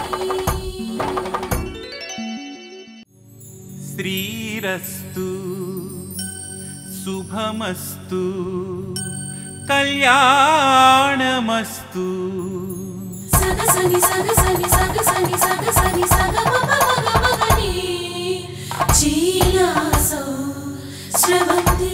శ్రీరస్తు శుభమస్తు కళ్యాణమస్తు సగసని సగసని సగసని సగసని సగమగమగమగని చీలాసో శ్రవంతి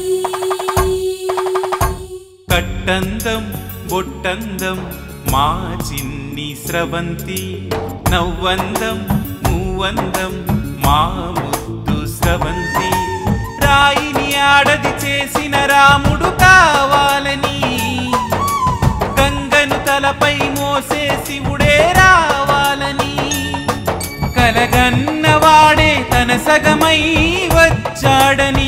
కట్టందం బొట్టందం మా చిన్ని స్రవంతి నవ్వందం మూవందం మా ముద్దు స్రవంతి రాయిని ఆడది చేసిన రాముడు కావాలని గంగను తలపై మోసే శివుడే రావాలని కలగన్నవాడే తన సగమై వచ్చాడని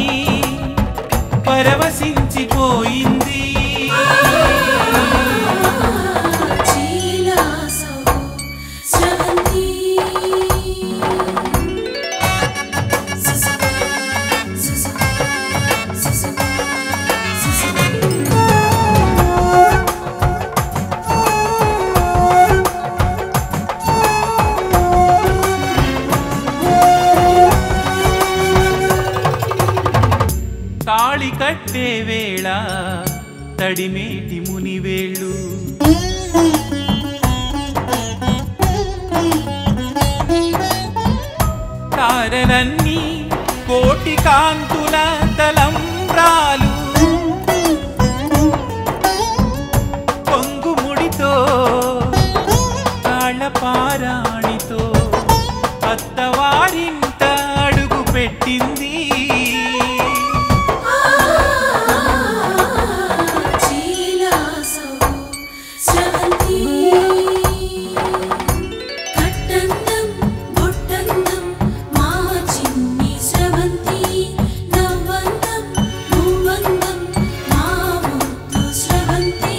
పరవశించిపోయింది చీలాసో శ్రవంతి సుసు సుసు సుసు సుసు తాళి కట్టే వేళ తడిమేటి మునివేళ్ళు తారలన్నీ కోటి కాంతుల తలంబ్రాలు పొంగుముడితో తాళపారాణితో అత్తవారింట అడుగు పెట్టింది చీలాసో శ్రవంతి కట్టందం బొట్టందం మా చిన్ని శ్రవంతి నవ్వందం మూవందం మా ముద్దు శ్రవంతి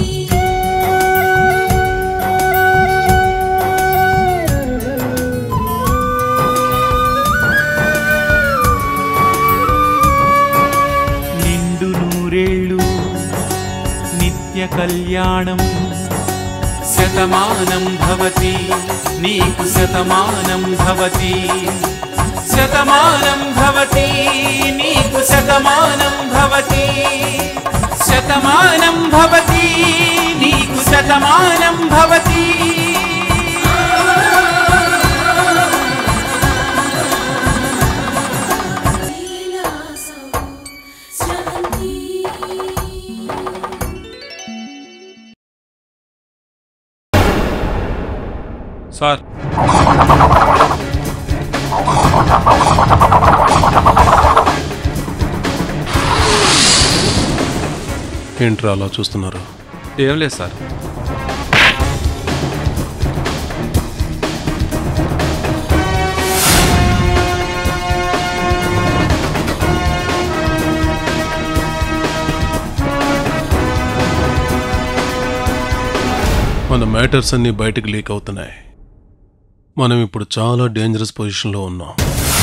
నిండు నూరేళ్ళు నిత్య కళ్యాణం శతమానం భవతి నీకు శతమానం భవతి శతమానం భవతి నీకు శతమానం భవతి శతమానం భవతి నీకు శతమానం భవతి చీలాసో శ్రవంతి సార్ ఏంట్రా అలా చూస్తున్నారు ఏం లేదు సార్ మన మ్యాటర్స్ అన్నీ బయటకు లీక్ అవుతున్నాయి మనం ఇప్పుడు చాలా డేంజరస్ పొజిషన్లో ఉన్నాం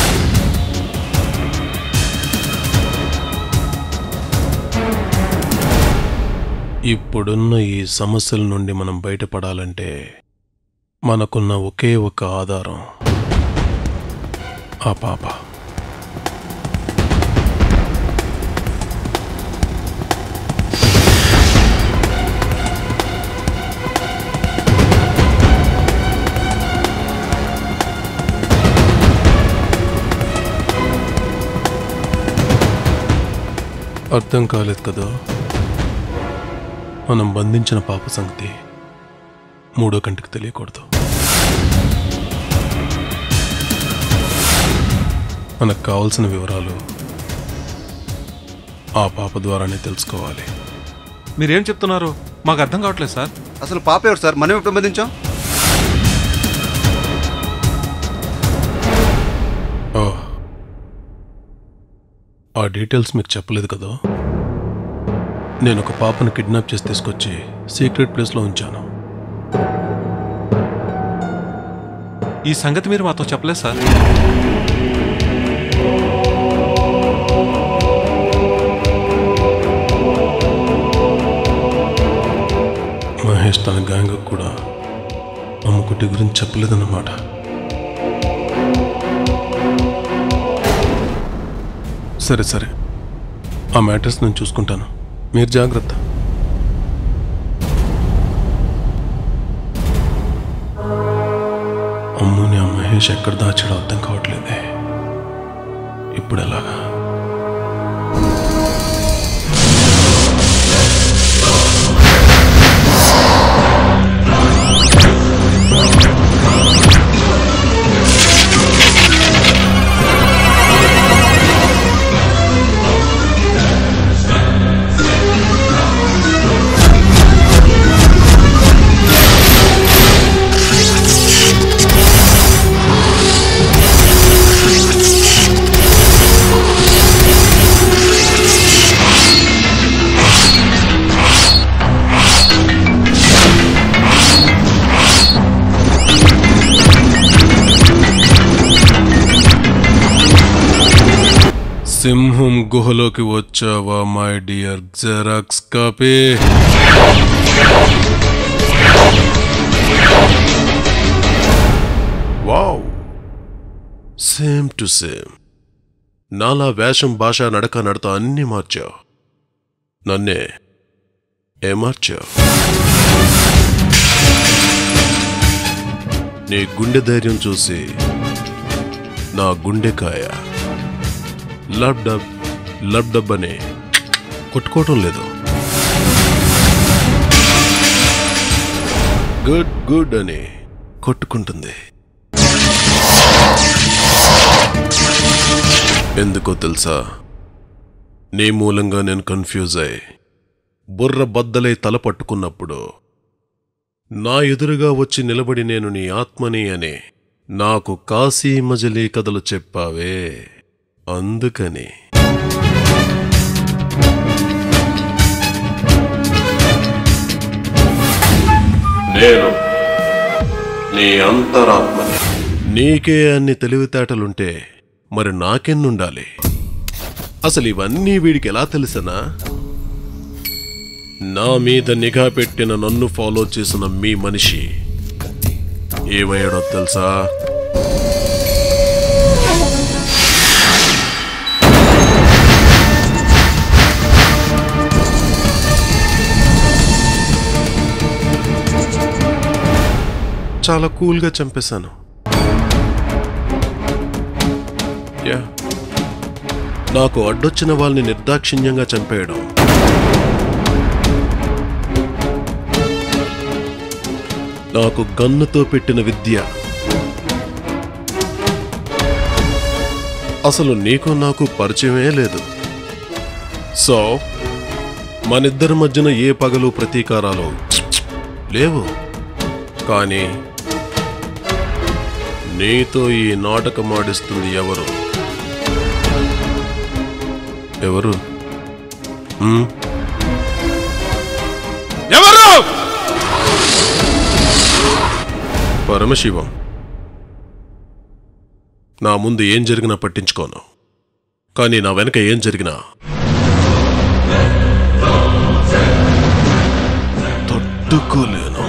ఇప్పుడున్న ఈ సమస్యల నుండి మనం బయటపడాలంటే మనకున్న ఒకే ఒక ఆధారం ఆ పాప అర్థం కాలేదు కదా మనం బంధించిన పాప సంగతి మూడో కంటికి తెలియకూడదు మనకు కావాల్సిన వివరాలు ఆ పాప ద్వారానే తెలుసుకోవాలి మీరేం చెప్తున్నారు మాకు అర్థం కావట్లేదు సార్ అసలు పాప ఎవరు సార్ మనం ఎప్పుడు బంధించాం ఓ ఆ డీటెయిల్స్ మీకు చెప్పలేదు కదా నేను ఒక పాపను కిడ్నాప్ చేసి తీసుకొచ్చి సీక్రెట్ ప్లేస్లో ఉంచాను ఈ సంగతి మీరు మాతో చెప్పలేదు సార్ మహేష్ తన గ్యాంగ్ కూడా అమ్ముకుట్టి గురించి చెప్పలేదన్నమాట సరే సరే ఆ మ్యాటర్స్ నేను చూసుకుంటాను మీరు జాగ్రత్త అమ్ముని ఆ మహేష్ ఎక్కడ దాచాడో అర్థం కావట్లేదే ఇప్పుడు ఎలాగా సింహం గుహలోకి వచ్చావా my dear xerox copy wow same to same నాలా వేషం భాష నడక నడత అన్నీ మార్చావు నన్నే ఏమార్చావు నీ గుండె ధైర్యం చూసి నా గుండెకాయ లబ్ డబ్ లబ్ డబ్ అని కొట్టుకోవటం లేదు గుడ్ గుడ్ అని కొట్టుకుంటుంది ఎందుకో తెలుసా నీ మూలంగా నేను కన్ఫ్యూజ్ అయి బుర్ర బద్దలై తల పట్టుకున్నప్పుడు నా ఎదురుగా వచ్చి నిలబడి నేను నీ ఆత్మని అని నాకు కాశీ మజలీ కథలు చెప్పావే అందుకని నేను నీ అంతరాత్మని నీకే అన్ని తెలివితేటలుంటే మరి నాకెన్నుండాలి అసలు ఇవన్నీ వీడికి ఎలా తెలుసనా నా మీద నిఘా పెట్టిన నన్ను ఫాలో చేసిన మీ మనిషి ఏమయ్యాడో తెలుసా చాలా కూల్గా చంపేశాను యా నాకు అడ్డొచ్చిన వాళ్ళని నిర్దాక్షిణ్యంగా చంపేయడం నాకు గన్నుతో పెట్టిన విద్య అసలు నీకు నాకు పరిచయమే లేదు సో మనిద్దరి మధ్యన ఏ పగలు ప్రతీకారాలు లేవు కానీ నీతో ఈ నాటకం ఆడిస్తుంది ఎవరు ఎవరు ఉమ్? ఎవరు పరమశివం నా ముందు ఏం జరిగినా పట్టించుకోను కానీ నా వెనక ఏం జరిగినా తట్టుకోలేను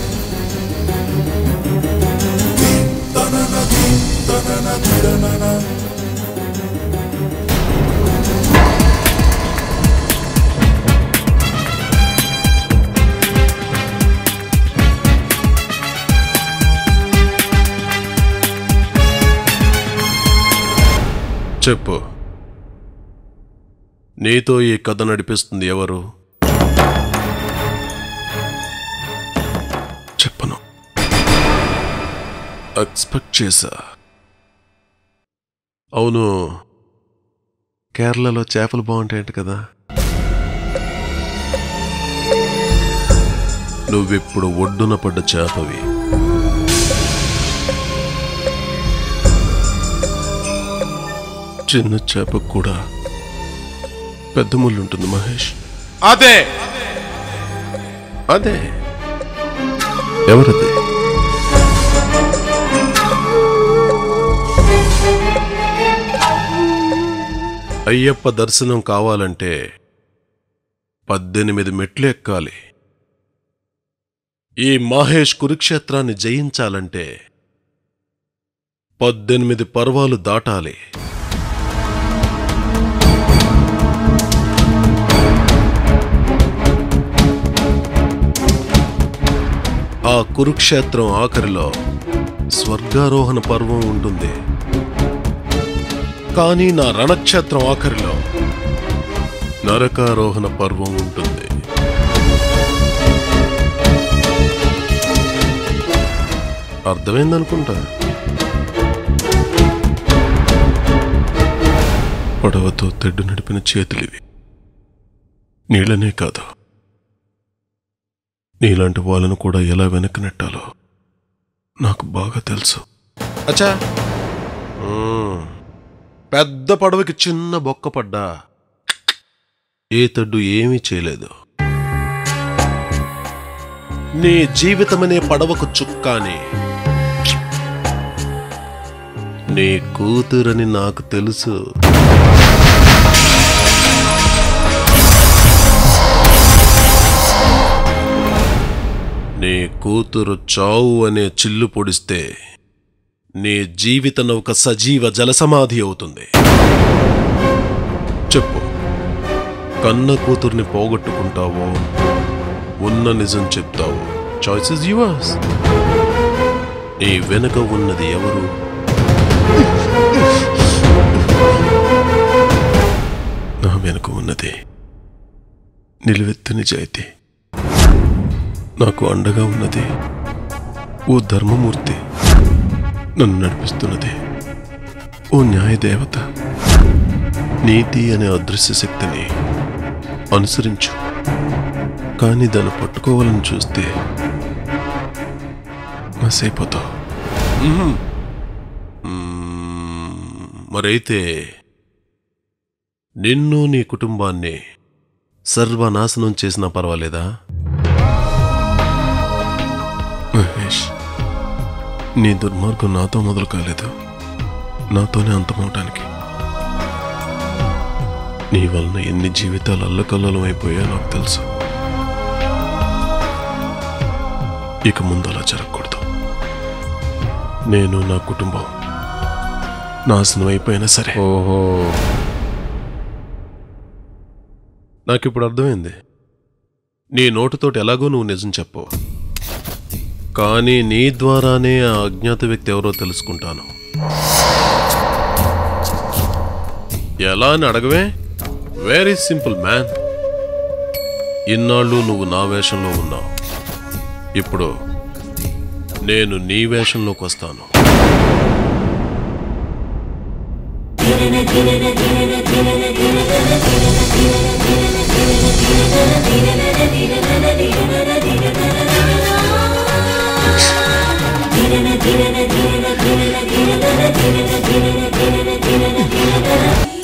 తన చెప్పు నీతో ఈ కథ నడిపిస్తుంది ఎవరు చెప్పను ఎక్స్పెక్ట్ చేశా అవును కేరళలో చేపలు బాగుంటాయంట కదా నువ్విప్పుడు ఒడ్డున పడ్డ చేపవి చిన్న చేపకు కూడా పెద్ద ముళ్ళు ఉంటుంది మహేష్ అదే అదే ఎవరది అయ్యప్ప దర్శనం కావాలంటే పద్దెనిమిది మెట్లు ఎక్కాలి ఈ మహేష్ కురుక్షేత్రాన్ని జయించాలంటే పద్దెనిమిది పర్వాలు దాటాలి ఆ కురుక్షేత్రం ఆఖరిలో స్వర్గారోహణ పర్వం ఉంటుంది కానీ నా రణక్షేత్రం ఆఖరిలో నరకారోహణ పర్వం ఉంటుంది అర్థమైందనుకుంటా పడవతో తెడ్డు నడిపిన చేతులివి నీళ్ళనే కాదు నీలాంటి వాళ్ళను కూడా ఎలా వెనక్కి నెట్టాలో నాకు బాగా తెలుసు అచ్చా మ్మ్. పెద్ద పడవకి చిన్న బొక్క పడ్డా ఏ తడ్డు ఏమీ చేయలేదు నీ జీవితమనే పడవకు చుక్కాని నీ కూతురని నాకు తెలుసు నీ కూతురు చావు అనే చిల్లు పొడిస్తే నీ జీవిత నౌక సజీవ జలసమాధి అవుతుంది చెప్పు కన్న కూతుర్ని పోగొట్టుకుంటావో ఉన్న నిజం చెప్తావో చాయిస్ ఇస్ యువర్స్ నీ వెనుక ఉన్నది ఎవరు నా వెనుక ఉన్నది నిలువెత్తు నిజాయితీ నాకు అండగా ఉన్నది ఓ ధర్మమూర్తి నన్ను నడిపిస్తున్నది ఓ న్యాయదేవత నీతి అనే అదృశ్య శక్తిని అనుసరించు కానీ దాన్ని పట్టుకోవాలని చూస్తే మసైపోతావు మ్మ్. మ్మ్. మరైతే నిన్ను నీ కుటుంబాన్ని సర్వనాశనం చేసినా పర్వాలేదా మహేష్ నీ దుర్మార్గం నాతో మొదలు కాలేదు నాతోనే అంతమవటానికి నీ వలన ఎన్ని జీవితాలు అల్లకల్లోలం అయిపోయా నాకు తెలుసు ఇక ముందు అలా జరగకూడదు నేను నా కుటుంబం నాశనం అయిపోయినా సరే ఓహో నాకిప్పుడు అర్థమైంది నీ నోటితోటి ఎలాగో నువ్వు నిజం చెప్పు కానీ నీ ద్వారానే ఆ అజ్ఞాత వ్యక్తి ఎవరో తెలుసుకుంటాను ఎలా అని అడగవే వెరీ సింపుల్ మ్యాన్ ఇన్నాళ్ళు నువ్వు నా వేషంలో ఉన్నావు ఇప్పుడు నేను నీ వేషంలోకి వస్తాను ధీరన ధీరన ధీరన ధీరన ధీరన ధీరన ధీరన ధీరన ధీరన ధీరన